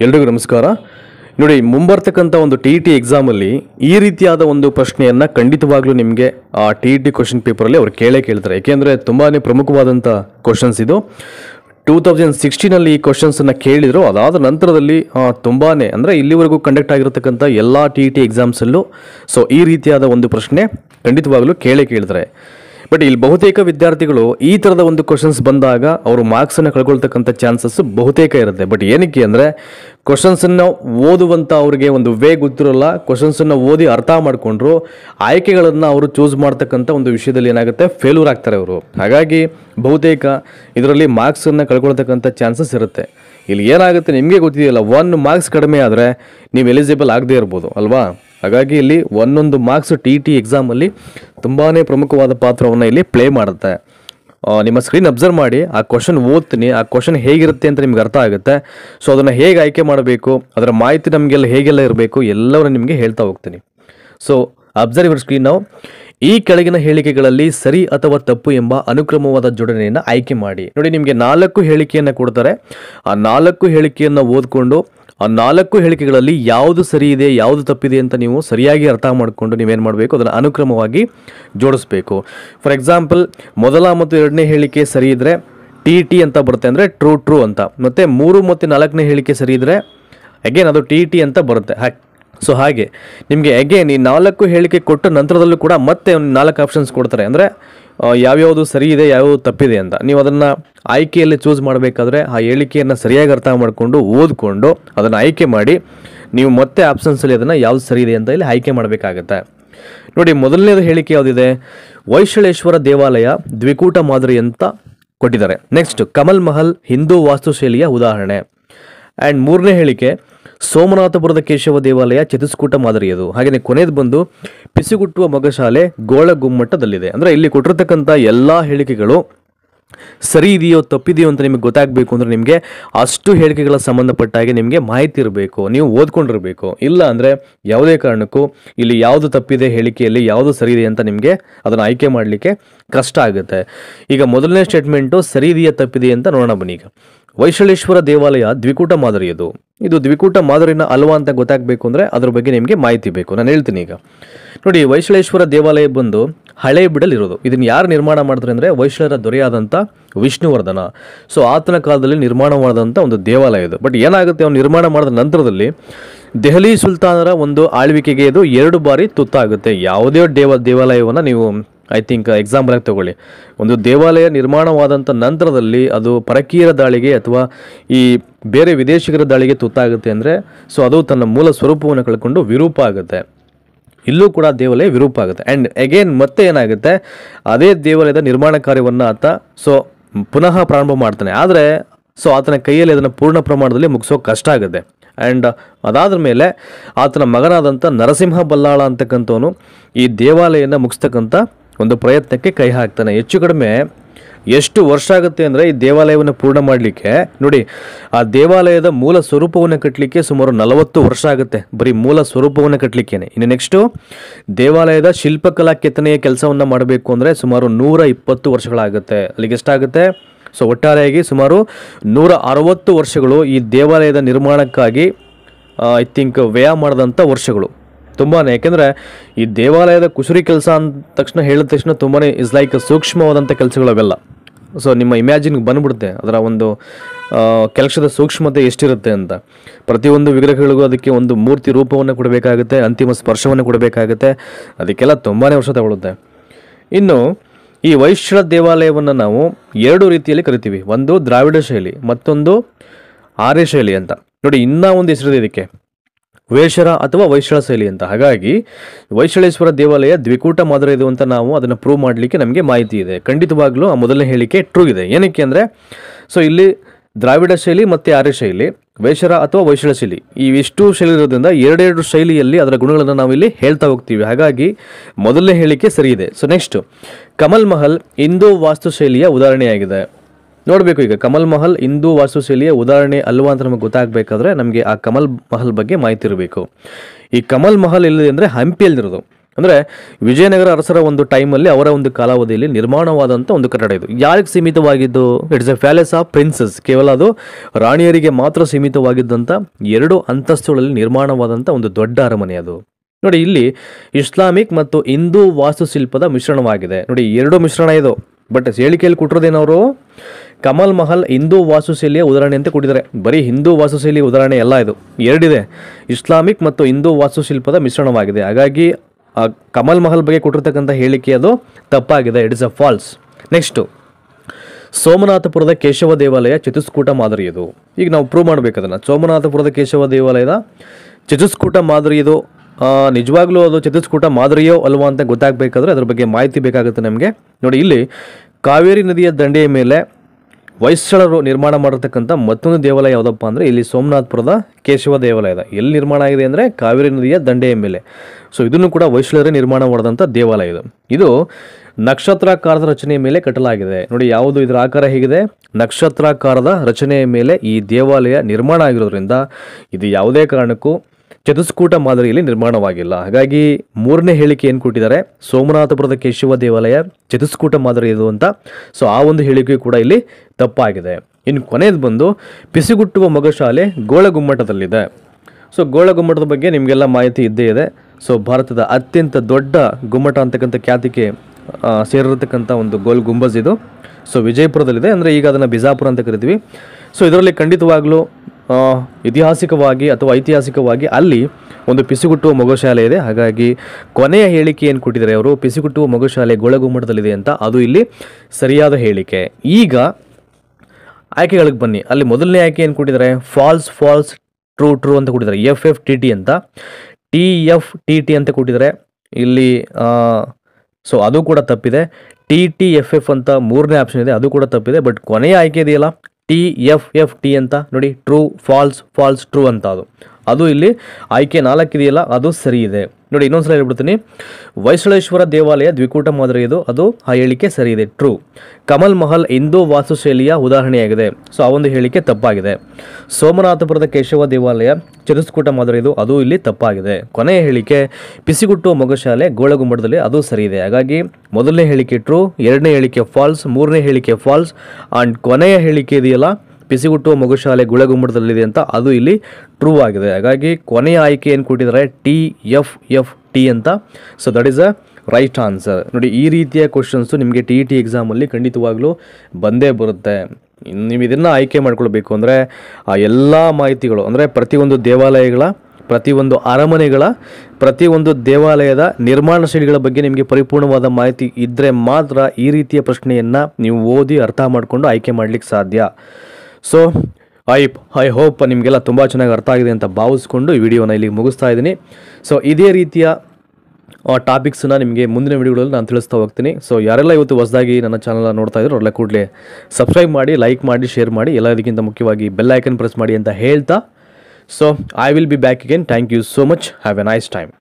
ಎಲ್ರಿಗೂ ನಮಸ್ಕಾರ ನೋಡಿ ಮುಂಬರ್ತಕ್ಕಂಥ ಒಂದು ಟಿ ಇ ಟಿ ಎಕ್ಸಾಮಲ್ಲಿ ಈ ರೀತಿಯಾದ ಒಂದು ಪ್ರಶ್ನೆಯನ್ನು ಖಂಡಿತವಾಗ್ಲೂ ನಿಮಗೆ ಆ ಟಿ ಇ ಟಿ ಕ್ವಶನ್ ಪೇಪರಲ್ಲಿ ಅವ್ರು ಕೇಳೇ ಕೇಳ್ತಾರೆ ಏಕೆಂದರೆ ತುಂಬಾ ಪ್ರಮುಖವಾದಂಥ ಕ್ವಶನ್ಸ್ ಇದು ಟೂ ತೌಸಂಡ್ ಸಿಕ್ಸ್ಟೀನಲ್ಲಿ ಈ ಕ್ವಶನ್ಸನ್ನು ಕೇಳಿದ್ರು ಅದಾದ ನಂತರದಲ್ಲಿ ತುಂಬಾ ಅಂದರೆ ಇಲ್ಲಿವರೆಗೂ ಕಂಡಕ್ಟ್ ಆಗಿರತಕ್ಕಂಥ ಎಲ್ಲ ಟಿ ಇ ಟಿ ಎಕ್ಸಾಮ್ಸಲ್ಲೂ ಸೊ ಈ ರೀತಿಯಾದ ಒಂದು ಪ್ರಶ್ನೆ ಖಂಡಿತವಾಗ್ಲೂ ಕೇಳೇ ಕೇಳ್ತಾರೆ ಬಟ್ ಇಲ್ಲಿ ಬಹುತೇಕ ವಿದ್ಯಾರ್ಥಿಗಳು ಈ ಥರದ ಒಂದು ಕ್ವಶನ್ಸ್ ಬಂದಾಗ ಅವರು ಮಾರ್ಕ್ಸನ್ನು ಕಳ್ಕೊಳ್ತಕ್ಕಂಥ ಚಾನ್ಸಸ್ ಬಹುತೇಕ ಇರುತ್ತೆ ಬಟ್ ಏನಕ್ಕೆ ಅಂದರೆ ಕ್ವಶನ್ಸನ್ನು ಓದುವಂಥ ಅವ್ರಿಗೆ ಒಂದು ವೇ ಗೊತ್ತಿರೋಲ್ಲ ಕ್ವಶನ್ಸನ್ನು ಓದಿ ಅರ್ಥ ಮಾಡಿಕೊಂಡ್ರು ಆಯ್ಕೆಗಳನ್ನು ಅವರು ಚೂಸ್ ಮಾಡ್ತಕ್ಕಂಥ ಒಂದು ವಿಷಯದಲ್ಲಿ ಏನಾಗುತ್ತೆ ಫೇಲ್ಯೂರ್ ಆಗ್ತಾರೆ ಅವರು ಹಾಗಾಗಿ ಬಹುತೇಕ ಇದರಲ್ಲಿ ಮಾರ್ಕ್ಸನ್ನು ಕಳ್ಕೊಳ್ತಕ್ಕಂಥ ಚಾನ್ಸಸ್ ಇರುತ್ತೆ ಇಲ್ಲಿ ಏನಾಗುತ್ತೆ ನಿಮಗೆ ಗೊತ್ತಿದೆಯಲ್ಲ ಒನ್ ಮಾರ್ಕ್ಸ್ ಕಡಿಮೆ ಆದರೆ ನೀವು ಎಲಿಜಿಬಲ್ ಆಗದೇ ಇರ್ಬೋದು ಅಲ್ವಾ ಹಾಗಾಗಿ ಇಲ್ಲಿ ಒಂದೊಂದು ಮಾರ್ಕ್ಸ್ ಟಿ ಟಿ ಎಕ್ಸಾಮಲ್ಲಿ ತುಂಬಾ ಪ್ರಮುಖವಾದ ಪಾತ್ರವನ್ನು ಇಲ್ಲಿ ಪ್ಲೇ ಮಾಡುತ್ತೆ ಆ, ನಿಮ್ಮ ಸ್ಕ್ರೀನ್ ಅಬ್ಸರ್ವ್ ಮಾಡಿ ಆ ಕ್ವಶನ್ ಓದ್ತೀನಿ ಆ ಕ್ವಶನ್ ಹೇಗಿರುತ್ತೆ ಅಂತ ನಿಮ್ಗೆ ಅರ್ಥ ಆಗುತ್ತೆ ಸೊ ಅದನ್ನು ಹೇಗೆ ಆಯ್ಕೆ ಮಾಡಬೇಕು ಅದರ ಮಾಹಿತಿ ನಮಗೆಲ್ಲ ಹೇಗೆಲ್ಲ ಇರಬೇಕು ಎಲ್ಲವನ್ನ ನಿಮಗೆ ಹೇಳ್ತಾ ಹೋಗ್ತೀನಿ ಸೊ ಅಬ್ಸರ್ವ್ ಯುವರ್ ಸ್ಕ್ರೀನ್ ನಾವು ಈ ಕೆಳಗಿನ ಹೇಳಿಕೆಗಳಲ್ಲಿ ಸರಿ ಅಥವಾ ತಪ್ಪು ಎಂಬ ಅನುಕ್ರಮವಾದ ಜೋಡಣೆಯನ್ನು ಆಯ್ಕೆ ಮಾಡಿ ನೋಡಿ ನಿಮಗೆ ನಾಲ್ಕು ಹೇಳಿಕೆಯನ್ನು ಕೊಡ್ತಾರೆ ಆ ನಾಲ್ಕು ಹೇಳಿಕೆಯನ್ನು ಓದ್ಕೊಂಡು ಆ ನಾಲ್ಕು ಹೇಳಿಕೆಗಳಲ್ಲಿ ಯಾವುದು ಸರಿ ಇದೆ ಯಾವುದು ತಪ್ಪಿದೆ ಅಂತ ನೀವು ಸರಿಯಾಗಿ ಅರ್ಥ ಮಾಡಿಕೊಂಡು ನೀವೇನು ಮಾಡಬೇಕು ಅದನ್ನು ಅನುಕ್ರಮವಾಗಿ ಜೋಡಿಸ್ಬೇಕು ಫಾರ್ ಎಕ್ಸಾಂಪಲ್ ಮೊದಲ ಮತ್ತು ಎರಡನೇ ಹೇಳಿಕೆ ಸರಿ ಇದ್ದರೆ ಟಿ ಟಿ ಅಂತ ಬರುತ್ತೆ ಅಂದರೆ ಟ್ರೂ ಟ್ರೂ ಅಂತ ಮತ್ತು ಮೂರು ಮತ್ತು ನಾಲ್ಕನೇ ಹೇಳಿಕೆ ಸರಿ ಇದ್ದರೆ ಅಗೇನ್ ಅದು ಟಿ ಟಿ ಅಂತ ಬರುತ್ತೆ ಹಾಗೆ ಸೊ ಹಾಗೆ ನಿಮಗೆ ಅಗೇನ್ ಈ ನಾಲ್ಕು ಹೇಳಿಕೆ ಕೊಟ್ಟ ನಂತರದಲ್ಲೂ ಕೂಡ ಮತ್ತೆ ಒಂದು ನಾಲ್ಕು ಆಪ್ಷನ್ಸ್ ಕೊಡ್ತಾರೆ ಅಂದರೆ ಯಾವ್ಯಾವುದು ಸರಿ ಇದೆ ಯಾವ್ಯಾವುದು ತಪ್ಪಿದೆ ಅಂತ ನೀವು ಅದನ್ನು ಆಯ್ಕೆಯಲ್ಲಿ ಚೂಸ್ ಮಾಡಬೇಕಾದ್ರೆ ಆ ಹೇಳಿಕೆಯನ್ನು ಸರಿಯಾಗಿ ಅರ್ಥ ಮಾಡಿಕೊಂಡು ಓದ್ಕೊಂಡು ಅದನ್ನು ಆಯ್ಕೆ ಮಾಡಿ ನೀವು ಮತ್ತೆ ಆಪ್ಷನ್ಸಲ್ಲಿ ಅದನ್ನು ಯಾವ್ದು ಸರಿ ಇದೆ ಅಂತ ಇಲ್ಲಿ ಆಯ್ಕೆ ಮಾಡಬೇಕಾಗತ್ತೆ ನೋಡಿ ಮೊದಲನೇದು ಹೇಳಿಕೆ ಯಾವುದಿದೆ ವೈಶಳೇಶ್ವರ ದೇವಾಲಯ ದ್ವಿಕೂಟ ಮಾದರಿ ಅಂತ ಕೊಟ್ಟಿದ್ದಾರೆ ನೆಕ್ಸ್ಟ್ ಕಮಲ್ ಮಹಲ್ ಹಿಂದೂ ವಾಸ್ತುಶೈಲಿಯ ಉದಾಹರಣೆ ಆ್ಯಂಡ್ ಮೂರನೇ ಹೇಳಿಕೆ ಸೋಮನಾಥಪುರದ ಕೇಶವ ದೇವಾಲಯ ಚತುಷ್ಕೂಟ ಮಾದರಿಯದು ಹಾಗೆಯೇ ಕೊನೆಯದು ಬಂದು ಪಿಸುಗುಟ್ಟುವ ಮೊಗಶಾಲೆ ಗೋಳ ಗುಮ್ಮಟದಲ್ಲಿದೆ ಅಂದರೆ ಇಲ್ಲಿ ಕೊಟ್ಟಿರ್ತಕ್ಕಂಥ ಎಲ್ಲ ಹೇಳಿಕೆಗಳು ಸರಿ ಇದೆಯೋ ತಪ್ಪಿದೆಯೋ ಅಂತ ನಿಮಗೆ ಗೊತ್ತಾಗಬೇಕು ಅಂದರೆ ನಿಮಗೆ ಅಷ್ಟು ಹೇಳಿಕೆಗಳ ಸಂಬಂಧಪಟ್ಟ ಹಾಗೆ ನಿಮಗೆ ಮಾಹಿತಿ ಇರಬೇಕು ನೀವು ಓದ್ಕೊಂಡಿರಬೇಕು ಇಲ್ಲ ಅಂದರೆ ಯಾವುದೇ ಕಾರಣಕ್ಕೂ ಇಲ್ಲಿ ಯಾವುದು ತಪ್ಪಿದೆ ಹೇಳಿಕೆಯಲ್ಲಿ ಯಾವುದು ಸರಿ ಇದೆ ಅಂತ ನಿಮಗೆ ಅದನ್ನು ಆಯ್ಕೆ ಮಾಡಲಿಕ್ಕೆ ಕಷ್ಟ ಆಗುತ್ತೆ ಈಗ ಮೊದಲನೇ ಸ್ಟೇಟ್ಮೆಂಟು ಸರಿ ಇದೆಯಾ ತಪ್ಪಿದೆ ಅಂತ ನೋಡೋಣ ಬನ್ನಿ ಈಗ ವೈಶಳೇಶ್ವರ ದೇವಾಲಯ ದ್ವಿಕೂಟ ಮಾದರಿಯದು ಇದು ದ್ವಿಕೂಟ ಮಾದರಿನ ಅಲ್ವಾ ಅಂತ ಗೊತ್ತಾಗಬೇಕು ಅಂದರೆ ಅದ್ರ ಬಗ್ಗೆ ನಿಮಗೆ ಮಾಹಿತಿ ಬೇಕು ನಾನು ಹೇಳ್ತೀನಿ ಈಗ ನೋಡಿ ವೈಶಳೇಶ್ವರ ದೇವಾಲಯ ಬಂದು ಹಳೆ ಬಿಡಲಿರೋದು ಇದನ್ನು ಯಾರು ನಿರ್ಮಾಣ ಮಾಡಿದ್ರೆ ಅಂದರೆ ವೈಶ್ಳರ ದೊರೆಯಾದಂಥ ವಿಷ್ಣುವರ್ಧನ ಸೊ ಆತನ ಕಾಲದಲ್ಲಿ ನಿರ್ಮಾಣವಾದಂಥ ಒಂದು ದೇವಾಲಯ ಇದು ಬಟ್ ಏನಾಗುತ್ತೆ ಅವನು ನಿರ್ಮಾಣ ಮಾಡಿದ ನಂತರದಲ್ಲಿ ದೆಹಲಿ ಸುಲ್ತಾನರ ಒಂದು ಆಳ್ವಿಕೆಗೆ ಇದು ಎರಡು ಬಾರಿ ತುತ್ತಾಗುತ್ತೆ ಯಾವುದೇ ದೇವ ದೇವಾಲಯವನ್ನು ನೀವು ಐ ಥಿಂಕ್ ಎಕ್ಸಾಂಪಲ್ ಆಗಿ ತಗೊಳ್ಳಿ ಒಂದು ದೇವಾಲಯ ನಿರ್ಮಾಣವಾದಂಥ ನಂತರದಲ್ಲಿ ಅದು ಪರಕೀಯರ ದಾಳಿಗೆ ಅಥವಾ ಈ ಬೇರೆ ವಿದೇಶಿಗರ ದಾಳಿಗೆ ತುತ್ತಾಗುತ್ತೆ ಅಂದರೆ ಸೊ ಅದು ತನ್ನ ಮೂಲ ಸ್ವರೂಪವನ್ನು ಕಳ್ಕೊಂಡು ವಿರೂಪ ಆಗುತ್ತೆ ಇಲ್ಲೂ ಕೂಡ ದೇವಾಲಯ ವಿರೂಪ ಆಗುತ್ತೆ ಆ್ಯಂಡ್ ಅಗೇನ್ ಮತ್ತೆ ಏನಾಗುತ್ತೆ ಅದೇ ದೇವಾಲಯದ ನಿರ್ಮಾಣ ಕಾರ್ಯವನ್ನು ಆತ ಸೊ ಪುನಃ ಪ್ರಾರಂಭ ಮಾಡ್ತಾನೆ ಆದರೆ ಸೊ ಆತನ ಕೈಯಲ್ಲಿ ಅದನ್ನು ಪೂರ್ಣ ಪ್ರಮಾಣದಲ್ಲಿ ಮುಗಿಸೋಕೆ ಕಷ್ಟ ಆಗುತ್ತೆ ಆ್ಯಂಡ್ ಅದಾದ ಮೇಲೆ ಆತನ ಮಗನಾದಂಥ ನರಸಿಂಹ ಬಲ್ಲಾಳ ಅಂತಕ್ಕಂಥವನು ಈ ದೇವಾಲಯನ ಮುಗಿಸ್ತಕ್ಕಂಥ ಒಂದು ಪ್ರಯತ್ನಕ್ಕೆ ಕೈ ಹಾಕ್ತಾನೆ ಹೆಚ್ಚು ಕಡಿಮೆ ಎಷ್ಟು ವರ್ಷ ಆಗುತ್ತೆ ಅಂದರೆ ಈ ದೇವಾಲಯವನ್ನು ಪೂರ್ಣ ಮಾಡಲಿಕ್ಕೆ ನೋಡಿ ಆ ದೇವಾಲಯದ ಮೂಲ ಸ್ವರೂಪವನ್ನು ಕಟ್ಟಲಿಕ್ಕೆ ಸುಮಾರು ನಲವತ್ತು ವರ್ಷ ಆಗುತ್ತೆ ಬರೀ ಮೂಲ ಸ್ವರೂಪವನ್ನು ಕಟ್ಟಲಿಕ್ಕೇನೆ ಇನ್ನು ನೆಕ್ಸ್ಟು ದೇವಾಲಯದ ಶಿಲ್ಪಕಲಾ ಕೆತ್ತನೆಯ ಕೆಲಸವನ್ನು ಮಾಡಬೇಕು ಅಂದರೆ ಸುಮಾರು ನೂರ ಇಪ್ಪತ್ತು ವರ್ಷಗಳಾಗುತ್ತೆ ಅಲ್ಲಿಗೆ ಎಷ್ಟಾಗುತ್ತೆ ಸೊ ಒಟ್ಟಾರೆಯಾಗಿ ಸುಮಾರು ನೂರ ಅರವತ್ತು ವರ್ಷಗಳು ಈ ದೇವಾಲಯದ ನಿರ್ಮಾಣಕ್ಕಾಗಿ ಐ ಥಿಂಕ್ ವ್ಯಯ ಮಾಡಿದಂಥ ವರ್ಷಗಳು ತುಂಬಾ ಯಾಕೆಂದರೆ ಈ ದೇವಾಲಯದ ಕುಶರಿ ಕೆಲಸ ಅಂದ ತಕ್ಷಣ ಹೇಳಿದ ತಕ್ಷಣ ತುಂಬಾ ಇಸ್ ಲೈಕ್ ಸೂಕ್ಷ್ಮವಾದಂಥ ಕೆಲಸಗಳು ಅವೆಲ್ಲ ಸೊ ನಿಮ್ಮ ಇಮ್ಯಾಜಿನ್ಗೆ ಬಂದ್ಬಿಡುತ್ತೆ ಅದರ ಒಂದು ಆ, ಕೆಲಸದ ಸೂಕ್ಷ್ಮತೆ ಎಷ್ಟಿರುತ್ತೆ ಅಂತ ಪ್ರತಿಯೊಂದು ವಿಗ್ರಹಗಳಿಗೂ ಅದಕ್ಕೆ ಒಂದು ಮೂರ್ತಿ ರೂಪವನ್ನು ಕೊಡಬೇಕಾಗುತ್ತೆ ಅಂತಿಮ ಸ್ಪರ್ಶವನ್ನು ಕೊಡಬೇಕಾಗುತ್ತೆ ಅದಕ್ಕೆಲ್ಲ ತುಂಬಾ ವರ್ಷ ತಗೊಳುತ್ತೆ ಇನ್ನು ಈ ವೈಶ್ಯ ದೇವಾಲಯವನ್ನು ನಾವು ಎರಡು ರೀತಿಯಲ್ಲಿ ಕರಿತೀವಿ ಒಂದು ದ್ರಾವಿಡ ಶೈಲಿ ಮತ್ತೊಂದು ಆರ್ಯ ಶೈಲಿ ಅಂತ ನೋಡಿ ಇನ್ನೂ ಒಂದು ಹೆಸರಿದೆ ಇದಕ್ಕೆ ವೇಷರ ಅಥವಾ ವೈಶ್ಯಳ ಶೈಲಿ ಅಂತ ಹಾಗಾಗಿ ವೈಶಳೇಶ್ವರ ದೇವಾಲಯ ದ್ವಿಕೂಟ ಮಾದರಿ ಇದು ಅಂತ ನಾವು ಅದನ್ನು ಪ್ರೂವ್ ಮಾಡಲಿಕ್ಕೆ ನಮಗೆ ಮಾಹಿತಿ ಇದೆ ಖಂಡಿತವಾಗ್ಲೂ ಆ ಮೊದಲನೇ ಹೇಳಿಕೆ ಟ್ರೂ ಇದೆ ಏನಕ್ಕೆ ಅಂದರೆ ಸೊ ಇಲ್ಲಿ ದ್ರಾವಿಡ ಶೈಲಿ ಮತ್ತು ಆರ್ಯ ಶೈಲಿ ವೇಷರ ಅಥವಾ ವೈಶಳ ಶೈಲಿ ಇವಿಷ್ಟು ಶೈಲಿ ಇರೋದ್ರಿಂದ ಎರಡೆರಡು ಶೈಲಿಯಲ್ಲಿ ಅದರ ಗುಣಗಳನ್ನು ನಾವು ಇಲ್ಲಿ ಹೇಳ್ತಾ ಹೋಗ್ತೀವಿ ಹಾಗಾಗಿ ಮೊದಲನೇ ಹೇಳಿಕೆ ಸರಿ ಇದೆ ಸೊ ನೆಕ್ಸ್ಟ್ ಕಮಲ್ ಮಹಲ್ ಹಿಂದೂ ವಾಸ್ತುಶೈಲಿಯ ಉದಾಹರಣೆಯಾಗಿದೆ ನೋಡಬೇಕು ಈಗ ಕಮಲ್ ಮಹಲ್ ಹಿಂದೂ ವಾಸ್ತುಶೈಲಿಯ ಉದಾಹರಣೆ ಅಲ್ವಾ ಅಂತ ನಮಗೆ ಗೊತ್ತಾಗಬೇಕಾದ್ರೆ ನಮಗೆ ಆ ಕಮಲ್ ಮಹಲ್ ಬಗ್ಗೆ ಮಾಹಿತಿ ಇರಬೇಕು ಈ ಕಮಲ್ ಮಹಲ್ ಎಲ್ಲಿದೆ ಅಂದರೆ ಹಂಪಿಯಲ್ಲಿರೋದು ಅಂದರೆ ವಿಜಯನಗರ ಅರಸರ ಒಂದು ಟೈಮಲ್ಲಿ ಅವರ ಒಂದು ಕಾಲಾವಧಿಯಲ್ಲಿ ನಿರ್ಮಾಣವಾದಂಥ ಒಂದು ಕಟ್ಟಡ ಇದು ಯಾರಿಗೆ ಸೀಮಿತವಾಗಿದ್ದು it's a palace of princess ಕೇವಲ ಅದು ರಾಣಿಯರಿಗೆ ಮಾತ್ರ ಸೀಮಿತವಾಗಿದ್ದಂಥ ಎರಡು ಅಂತಸ್ತುಗಳಲ್ಲಿ ನಿರ್ಮಾಣವಾದಂಥ ಒಂದು ದೊಡ್ಡ ಅರಮನೆ ಅದು ನೋಡಿ ಇಲ್ಲಿ ಇಸ್ಲಾಮಿಕ್ ಮತ್ತು ಹಿಂದೂ ವಾಸ್ತುಶಿಲ್ಪದ ಮಿಶ್ರಣವಾಗಿದೆ ನೋಡಿ ಎರಡು ಮಿಶ್ರಣ ಇದು ಬಟ್ ಹೇಳಿಕೆಯಲ್ಲಿ ಕೊಟ್ಟಿರೋದೇನವರು ಕಮಲ್ ಮಹಲ್ ಹಿಂದೂ ವಾಸ್ತುಶೈಲಿಯ ಉದಾಹರಣೆ ಅಂತ ಕೊಟ್ಟಿದ್ದಾರೆ ಬರೀ ಹಿಂದೂ ವಾಸ್ತುಶೈಲಿ ಉದಾಹರಣೆ ಎಲ್ಲ ಇದು ಎರಡಿದೆ ಇಸ್ಲಾಮಿಕ್ ಮತ್ತು ಹಿಂದೂ ವಾಸ್ತುಶಿಲ್ಪದ ಮಿಶ್ರಣವಾಗಿದೆ ಹಾಗಾಗಿ ಆ ಕಮಲ್ ಮಹಲ್ ಬಗ್ಗೆ ಕೊಟ್ಟಿರ್ತಕ್ಕಂಥ ಹೇಳಿಕೆ ಅದು ತಪ್ಪಾಗಿದೆ it is a false next ಸೋಮನಾಥಪುರದ ಕೇಶವ ದೇವಾಲಯ ಚತುಷ್ಕೂಟ ಮಾದರಿ ಇದು ಈಗ ನಾವು ಪ್ರೂವ್ ಮಾಡ್ಬೇಕು ಅದನ್ನು ಸೋಮನಾಥಪುರದ ಕೇಶವ ದೇವಾಲಯದ ಚತುಷ್ಕೂಟ ಮಾದರಿ ಇದು ಆ, ನಿಜವಾಗ್ಲೂ ಅದು ಚತುಷ್ಕೂಟ ಮಾದರಿಯೋ ಅಲ್ವಾ ಅಂತ ಗೊತ್ತಾಗಬೇಕಾದ್ರೆ ಅದ್ರ ಬಗ್ಗೆ ಮಾಹಿತಿ ಬೇಕಾಗುತ್ತೆ ನಮಗೆ ನೋಡಿ ಇಲ್ಲಿ ಕಾವೇರಿ ನದಿಯ ದಂಡೆಯ ಮೇಲೆ ಹೊಯ್ಸಳರು ನಿರ್ಮಾಣ ಮಾಡಿರ್ತಕ್ಕಂಥ ಮತ್ತೊಂದು ದೇವಾಲಯ ಯಾವುದಪ್ಪ ಅಂದರೆ ಇಲ್ಲಿ ಸೋಮನಾಥಪುರದ ಕೇಶವ ದೇವಾಲಯದ ಎಲ್ಲಿ ನಿರ್ಮಾಣ ಆಗಿದೆ ಅಂದರೆ ಕಾವೇರಿ ನದಿಯ ದಂಡೆಯ ಮೇಲೆ ಸೊ ಇದನ್ನು ಕೂಡ ಹೊಯ್ಸಳರೇ ನಿರ್ಮಾಣ ಮಾಡಿದಂಥ ದೇವಾಲಯ ಇದು ಇದು ನಕ್ಷತ್ರಾಕಾರದ ರಚನೆಯ ಮೇಲೆ ಕಟ್ಟಲಾಗಿದೆ ನೋಡಿ ಯಾವುದು ಇದರ ಆಕಾರ ಹೇಗಿದೆ ನಕ್ಷತ್ರಾಕಾರದ ರಚನೆಯ ಮೇಲೆ ಈ ದೇವಾಲಯ ನಿರ್ಮಾಣ ಆಗಿರೋದ್ರಿಂದ ಇದು ಯಾವುದೇ ಕಾರಣಕ್ಕೂ ಚತುಷ್ಕೂಟ ಮಾದರಿಯಲ್ಲಿ ನಿರ್ಮಾಣವಾಗಿಲ್ಲ ಹಾಗಾಗಿ ಮೂರನೇ ಹೇಳಿಕೆ ಏನು ಕೊಟ್ಟಿದ್ದಾರೆ ಸೋಮನಾಥಪುರದ ಕೇಶವ ದೇವಾಲಯ ಚತುಷ್ಕೂಟ ಮಾದರಿ ಇದು ಅಂತ ಸೊ ಆ ಒಂದು ಹೇಳಿಕೆ ಕೂಡ ಇಲ್ಲಿ ತಪ್ಪಾಗಿದೆ ಇನ್ನು ಕೊನೆಯದು ಬಂದು ಪಿಸಿಗುಟ್ಟುವ ಮೊಗಶಾಲೆ ಗೋಳಗುಮ್ಮಟದಲ್ಲಿದೆ ಸೊ ಗೋಳಗುಮ್ಮಟದ ಬಗ್ಗೆ ನಿಮಗೆಲ್ಲ ಮಾಹಿತಿ ಇದ್ದೇ ಇದೆ ಸೊ ಭಾರತದ ಅತ್ಯಂತ ದೊಡ್ಡ ಗುಮ್ಮಟ ಅಂತಕ್ಕಂಥ ಖ್ಯಾತಿಗೆ ಆ, ಸೇರಿರತಕ್ಕಂಥ ಒಂದು ಗೋಲ್ ಗುಂಬಜ್ ಇದು ಸೊ ವಿಜಯಪುರದಲ್ಲಿದೆ ಅಂದರೆ ಈಗ ಅದನ್ನು ಬಿಜಾಪುರ ಅಂತ ಕರಿತೀವಿ ಸೊ ಇದರಲ್ಲಿ ಖಂಡಿತವಾಗ್ಲೂ ಆ, ಐತಿಹಾಸಿಕವಾಗಿ ಅಥವಾ ಐತಿಹಾಸಿಕವಾಗಿ ಅಲ್ಲಿ ಒಂದು ಪಿಸುಗುಟ್ಟುವ ಮೊಗಶಾಲೆ ಇದೆ ಹಾಗಾಗಿ ಕೊನೆಯ ಹೇಳಿಕೆ ಏನು ಕೊಟ್ಟಿದ್ದಾರೆ ಅವರು ಪಿಸುಗುಟ್ಟುವ ಮೊಗಶಾಲೆ ಗೋಳಗುಮ್ಮಟದಲ್ಲಿದೆ ಅಂತ ಅದು ಇಲ್ಲಿ ಸರಿಯಾದ ಹೇಳಿಕೆ ಈಗ ಆಯ್ಕೆಗಳಿಗೆ ಬನ್ನಿ ಅಲ್ಲಿ ಮೊದಲನೇ ಆಯ್ಕೆ ಏನು ಕೊಟ್ಟಿದ್ದಾರೆ ಫಾಲ್ಸ್ ಫಾಲ್ಸ್ ಟ್ರೂ ಟ್ರೂ ಅಂತ ಕೊಟ್ಟಿದ್ದಾರೆ ಎಫ್ ಎಫ್ ಟಿ ಟಿ ಅಂತ ಟಿ ಎಫ್ ಟಿ ಟಿ ಅಂತ ಕೊಟ್ಟಿದ್ದಾರೆ ಇಲ್ಲಿ ಸೊ ಅದು ಕೂಡ ತಪ್ಪಿದೆ ಟಿ ಟಿ ಎಫ್ ಎಫ್ ಅಂತ ಮೂರನೇ ಆಪ್ಷನ್ ಇದೆ ಅದು ಕೂಡ ತಪ್ಪಿದೆ ಬಟ್ ಕೊನೆಯ ಆಯ್ಕೆ ಇದೆಯಲ್ಲ ಟಿ ಎಫ್ ಎಫ್ ಟಿ ಅಂತ ನೋಡಿ ಟ್ರೂ ಫಾಲ್ಸ್ ಫಾಲ್ಸ್ ಟ್ರೂ ಅಂತ ಅದು ಅದು ಇಲ್ಲಿ ಆಯ್ಕೆ ನಾಲ್ಕು ಇದೆಯಲ್ಲ ಅದು ಸರಿ ಇದೆ ನೋಡಿ ಇನ್ನೊಂದ್ಸಲ ಹೇಳ್ಬಿಡ್ತೀನಿ ಹೊಯ್ಸಳೇಶ್ವರ ದೇವಾಲಯ ದ್ವಿಕೂಟ ಮಾದರಿ ಇದು ಅದು ಆ ಹೇಳಿಕೆ ಸರಿ ಇದೆ ಟ್ರೂ ಕಮಲ್ ಮಹಲ್ ಹಿಂದೂ ವಾಸ್ತುಶೈಲಿಯ ಉದಾಹರಣೆಯಾಗಿದೆ ಸೊ ಆ ಒಂದು ಹೇಳಿಕೆ ತಪ್ಪಾಗಿದೆ ಸೋಮನಾಥಪುರದ ಕೇಶವ ದೇವಾಲಯ ಚತುಷ್ಕೂಟ ಮಾದರಿ ಇದು ಅದು ಇಲ್ಲಿ ತಪ್ಪಾಗಿದೆ ಕೊನೆಯ ಹೇಳಿಕೆ ಪಿಸಿಗುಟ್ಟು ಮೊಗಶಾಲೆ ಗೋಳಗುಮ್ಮಟದಲ್ಲಿ ಅದು ಸರಿ ಇದೆ ಹಾಗಾಗಿ ಮೊದಲನೇ ಹೇಳಿಕೆ ಟ್ರೂ ಎರಡನೇ ಹೇಳಿಕೆ ಫಾಲ್ಸ್ ಮೂರನೇ ಹೇಳಿಕೆ ಫಾಲ್ಸ್ ಆ್ಯಂಡ್ ಕೊನೆಯ ಹೇಳಿಕೆ ಇದೆಯಲ್ಲ ಪಿಸಿಗುಟ್ಟು ಮಗುಶಾಲೆ ಗುಳಗುಮ್ಮಟದಲ್ಲಿದೆ ಅಂತ ಅದು ಇಲ್ಲಿ ಟ್ರೂ ಆಗಿದೆ ಹಾಗಾಗಿ ಕೊನೆಯ ಆಯ್ಕೆ ಏನು ಕೊಟ್ಟಿದ್ದಾರೆ ಟಿ ಎಫ್ ಎಫ್ ಟಿ ಅಂತ so that is a right answer ನೋಡಿ ಈ ರೀತಿಯ ಕ್ವಶನ್ಸು ನಿಮಗೆ ಟಿ ಇ ಟಿ ಎಕ್ಸಾಮಲ್ಲಿ ಖಂಡಿತವಾಗ್ಲೂ ಬಂದೇ ಬರುತ್ತೆ ಇನ್ನು ನೀವು ಇದನ್ನು ಆಯ್ಕೆ ಮಾಡ್ಕೊಳ್ಬೇಕು ಅಂದರೆ ಆ ಎಲ್ಲ ಮಾಹಿತಿಗಳು ಅಂದರೆ ಪ್ರತಿಯೊಂದು ದೇವಾಲಯಗಳ ಪ್ರತಿಯೊಂದು ಅರಮನೆಗಳ ಪ್ರತಿಯೊಂದು ದೇವಾಲಯದ ನಿರ್ಮಾಣ ಶೈಲಿಗಳ ಬಗ್ಗೆ ನಿಮಗೆ ಪರಿಪೂರ್ಣವಾದ ಮಾಹಿತಿ ಇದ್ದರೆ ಮಾತ್ರ ಈ ರೀತಿಯ ಪ್ರಶ್ನೆಯನ್ನು ನೀವು ಓದಿ ಅರ್ಥ ಮಾಡಿಕೊಂಡು ಆಯ್ಕೆ ಮಾಡಲಿಕ್ಕೆ ಸಾಧ್ಯ ಸೊ ಐ ಐ ಹೋಪ್ ನಿಮಗೆಲ್ಲ ತುಂಬ ಚೆನ್ನಾಗಿ ಅರ್ಥ ಆಗಿದೆ ಅಂತ ಭಾವಿಸ್ಕೊಂಡು ಈ ವಿಡಿಯೋನ ಇಲ್ಲಿಗೆ ಮುಗಿಸ್ತಾ ಇದ್ದೀನಿ ಸೊ ಇದೇ ರೀತಿಯ ಟಾಪಿಕ್ಸನ್ನ ನಿಮಗೆ ಮುಂದಿನ ವಿಡಿಯೋಗಳಲ್ಲಿ ನಾನು ತಿಳಿಸ್ತಾ ಹೋಗ್ತೀನಿ ಸೊ ಯಾರೆಲ್ಲ ಇವತ್ತು ಹೊಸದಾಗಿ ನನ್ನ ಚಾನಲ್ ನೋಡ್ತಾ ಇದ್ರು ಅವರೆಲ್ಲ ಕೂಡಲೇ ಸಬ್ಸ್ಕ್ರೈಬ್ ಮಾಡಿ ಲೈಕ್ ಮಾಡಿ ಶೇರ್ ಮಾಡಿ ಎಲ್ಲದಕ್ಕಿಂತ ಮುಖ್ಯವಾಗಿ ಬೆಲ್ ಐಕನ್ ಪ್ರೆಸ್ ಮಾಡಿ ಅಂತ ಹೇಳ್ತಾ so I will be back again thank you so much have a nice time